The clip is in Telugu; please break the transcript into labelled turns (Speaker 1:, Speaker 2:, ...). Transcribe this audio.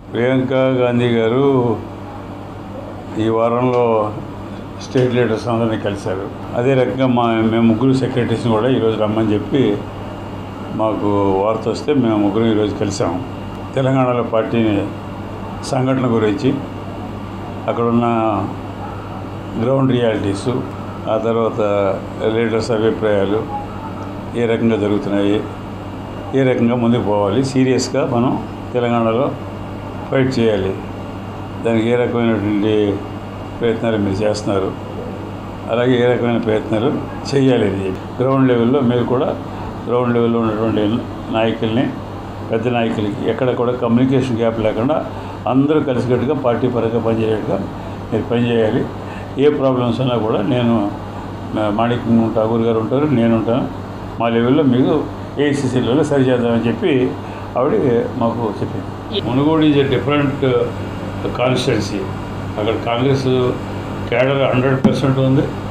Speaker 1: ప్రియాంక గాంధీ గారు ఈ వారంలో స్టేట్ లీడర్స్ అందరినీ కలిశారు అదే రకంగా మా మేము ముగ్గురు సెక్రటరీస్ని కూడా ఈరోజు రమ్మని చెప్పి మాకు వార్త వస్తే మేము ముగ్గురు ఈరోజు కలిసాము తెలంగాణలో పార్టీ సంఘటన గురించి అక్కడున్న గ్రౌండ్ రియాలిటీసు ఆ తర్వాత లీడర్స్ అభిప్రాయాలు ఏ రకంగా జరుగుతున్నాయి ఏ రకంగా ముందుకు పోవాలి సీరియస్గా మనం తెలంగాణలో ఫైట్ చేయాలి దానికి ఏ రకమైనటువంటి ప్రయత్నాలు మీరు చేస్తున్నారు అలాగే ఏ రకమైన ప్రయత్నాలు చేయాలి అని చెప్పి గ్రౌండ్ లెవెల్లో మీరు కూడా గ్రౌండ్ లెవెల్లో ఉన్నటువంటి నాయకుల్ని పెద్ద నాయకులకి ఎక్కడ కూడా కమ్యూనికేషన్ గ్యాప్ లేకుండా అందరూ కలిసికట్టుగా పార్టీ పరంగా పనిచేయట్టుగా మీరు పనిచేయాలి ఏ ప్రాబ్లమ్స్ ఉన్నా కూడా నేను మా- మాణిక్యం ఠాగూర్ గారు ఉంటారు నేను ఉంటాను మా లెవెల్లో మీకు ఏఐసిసి లెవెల్లో సరి చేద్దామని చెప్పి ఆవిడ మాకు చెప్పింది Munugode is a different constituency అక్కడ కాంగ్రెస్ కేడర్ హండ్రెడ్ పర్సెంట్ ఉంది